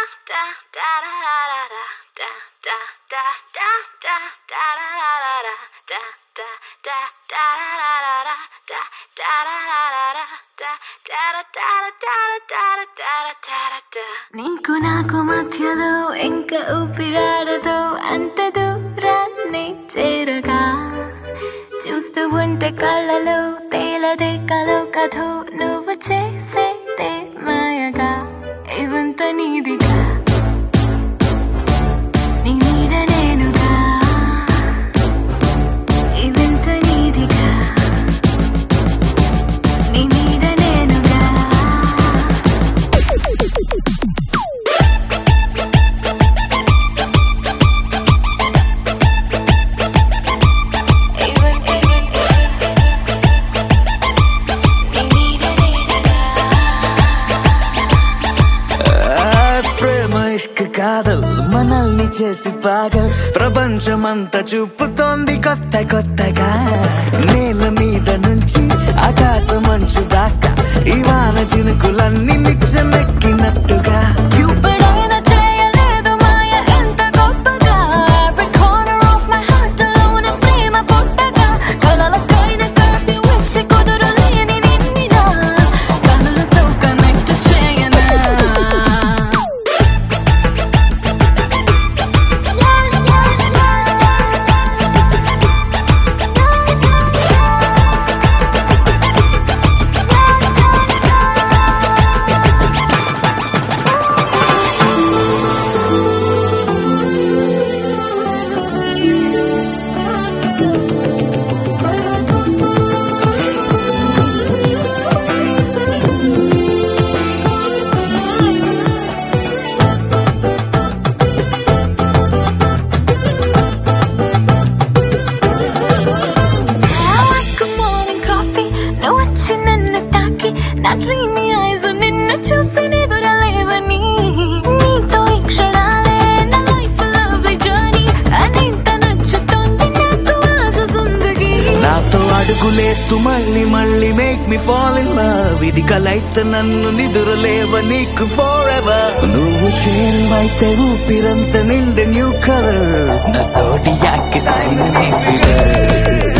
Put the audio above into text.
నీకు నాకు మధ్యలో ఇంకా ఊపిరాడదు అంత దూరాన్ని చేరగా చూస్తూ ఉంటే కళ్ళలో తేలదే కలో కథో నువ్వు చేసేదే మాయగా ఇవంత నీదిగా నీ నీడ నేనుగా ఇవంత నీదిగా నీ నీడ నేనుగా even even నీ నీడ నేనుగా ఆ, ప్రేమ ఇష్క కాదల్ మనల్ని చేసి పాగల్ ప్రపంచమంతా చూపుతోంది కొత్త కొత్తగా నేల మీద నుంచి ఆకాశం మంచు దాకా ఈ వాన చినుకులన్నీ నిచ్చనెక్కినట్టుగా ఎప్పుడైనా చేయలేదు మాయ ఎంత గొప్పగా Every corner of my heart లోన ప్రేమ పుట్టగా కలలకైన కలిపి వచ్చి కుదురలేని నిన్నినా కనులతో కనెక్ట్ చేయనా I like a morning coffee నువ్వు వచ్చి నన్ను తాకి నా dreamy eyes నిన్ను చూసి నిదురలేవని నీతో ఈ క్షణాలే నా life lovely journey అనింత నచ్చుతోంది నాకు ఆజ జిందగీ నాతో అడుగులేస్తూ మళ్ళీ మళ్ళీ make me fall in love ఇది కలైతే నన్ను నిదురలేవ నీకు ఫోర్ ఎవర్ నువ్వు చేరువైతే ఊపిరంత నిండి న్యూ కలర్ నా సోడియాకి సైన్ నీ ఫిగర్